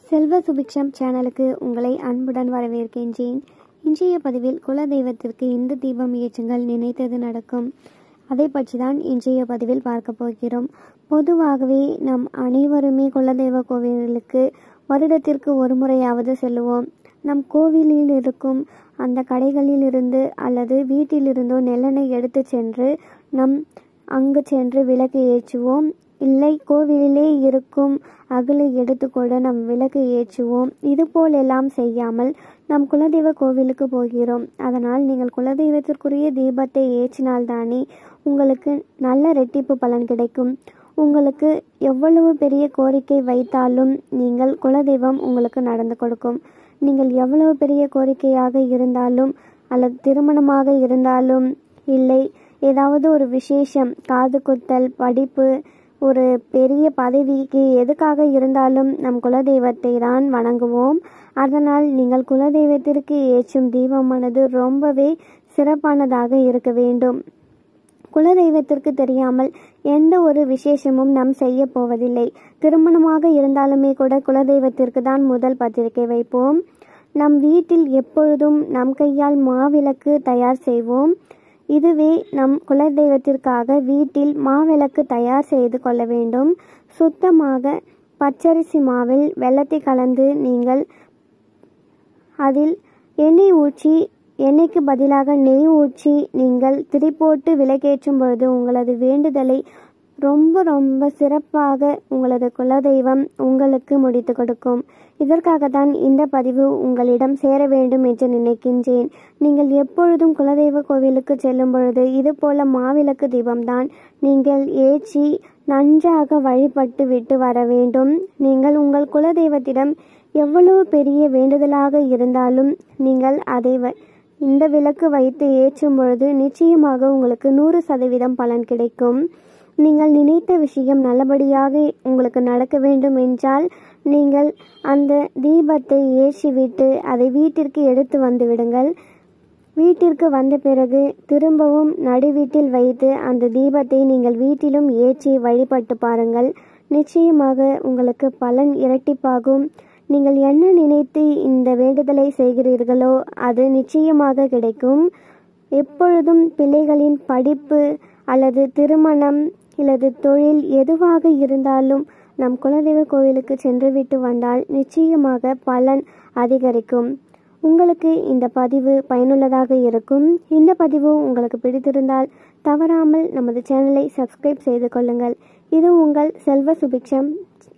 செல்வ சுபிக்ஷம் சேனலுக்கு உங்களை அன்புடன் வரவேற்கின்றேன் இன்றைய பதிவில் குலதெய்வத்திற்கு இந்து தீபம் ஏற்றுங்கள் நினைத்தது நடக்கும் அதை பற்றி தான் இன்றைய பதிவில் பார்க்க போகிறோம் பொதுவாகவே நம் அனைவருமே குலதெய்வ கோவிலுக்கு வருடத்திற்கு ஒரு முறையாவது செல்லுவோம் நம் கோவிலில் இருக்கும் அந்த கடைகளில் இருந்து அல்லது வீட்டிலிருந்தோ நெல்லெண்ணெய் எடுத்து சென்று நம் அங்கு சென்று விளக்கு ஏற்றுவோம் இல்லை கோவிலிலே இருக்கும் அகலை எடுத்துக்கொண்டு நம் விளக்கு ஏற்றுவோம் இது போலெல்லாம் செய்யாமல் நம் குலதெய்வ கோவிலுக்கு போகிறோம் அதனால் நீங்கள் குலதெய்வத்திற்குரிய தீபத்தை ஏற்றினால்தானே உங்களுக்கு நல்ல ரெட்டிப்பு பலன் கிடைக்கும் உங்களுக்கு எவ்வளவு பெரிய கோரிக்கை வைத்தாலும் நீங்கள் குலதெய்வம் உங்களுக்கு நடந்து கொடுக்கும் நீங்கள் எவ்வளவு பெரிய கோரிக்கையாக இருந்தாலும் அல்லது திருமணமாக இருந்தாலும் இல்லை ஏதாவது ஒரு விசேஷம் காது குத்தல் படிப்பு ஒரு பெரிய பதவிக்கு எதுக்காக இருந்தாலும் நம் குலதெய்வத்தை தான் வணங்குவோம் அதனால் நீங்கள் குலதெய்வத்திற்கு ஏற்றும் தீபமானது ரொம்பவே சிறப்பானதாக இருக்க வேண்டும் குலதெய்வத்திற்கு தெரியாமல் எந்த ஒரு விசேஷமும் நாம் செய்ய போவதில்லை திருமணமாக இருந்தாலுமே கூட குலதெய்வத்திற்கு தான் முதல் பத்திரிகை வைப்போம் நம் வீட்டில் எப்பொழுதும் நம் கையால் மாவிளக்கு தயார் செய்வோம் இதுவே நம் குலதெய்வத்திற்காக வீட்டில் மாவிளக்கு தயார் செய்து கொள்ள வேண்டும் சுத்தமாக பச்சரிசி மாவில் வெள்ளத்தை கலந்து நீங்கள் அதில் எண்ணெய் ஊற்றி எண்ணெய்க்கு பதிலாக நெய் ஊற்றி நீங்கள் திரி போட்டு விளக்கேற்றும் பொழுது உங்களது வேண்டுதலை ரொம்ப ரொம்ப சிறப்பாக உங்களது குலதெய்வம் உங்களுக்கு முடித்து கொடுக்கும் இதற்காகத்தான் இந்த பதிவு உங்களிடம் சேர வேண்டும் என்று நினைக்கின்றேன் நீங்கள் எப்பொழுதும் குலதெய்வ கோவிலுக்கு செல்லும் பொழுது இது போல மாவிளக்கு தீபம்தான் நீங்கள் ஏற்றி நன்றாக வழிபட்டு விட்டு வர வேண்டும் நீங்கள் உங்கள் குலதெய்வத்திடம் எவ்வளவு பெரிய வேண்டுதலாக இருந்தாலும் நீங்கள் அதை இந்த விளக்கு வைத்து ஏற்றும் பொழுது நிச்சயமாக உங்களுக்கு நூறு சதவீதம் பலன் கிடைக்கும் நீங்கள் நினைத்த விஷயம் நல்லபடியாக உங்களுக்கு நடக்க வேண்டும் என்றால் நீங்கள் அந்த தீபத்தை ஏற்றிவிட்டு அதை வீட்டிற்கு எடுத்து வந்து விடுங்கள் வீட்டிற்கு வந்த பிறகு திரும்பவும் நடுவீட்டில் வைத்து அந்த தீபத்தை நீங்கள் வீட்டிலும் ஏற்றி வழிபட்டு பாருங்கள் நிச்சயமாக உங்களுக்கு பலன் இரட்டிப்பாகும் நீங்கள் என்ன நினைத்து இந்த வேண்டுதலை செய்கிறீர்களோ அது நிச்சயமாக கிடைக்கும் எப்பொழுதும் பிள்ளைகளின் படிப்பு அல்லது திருமணம் அல்லது தொழில் எதுவாக இருந்தாலும் நம் குலதெய்வ கோவிலுக்கு சென்று விட்டு வந்தால் நிச்சயமாக பலன் அதிகரிக்கும் உங்களுக்கு இந்த பதிவு பயனுள்ளதாக இருக்கும் இந்த பதிவு உங்களுக்கு பிடித்திருந்தால் தவறாமல் நமது சேனலை சப்ஸ்கிரைப் செய்து கொள்ளுங்கள் இது உங்கள் செல்வ சுபிக்ஷம்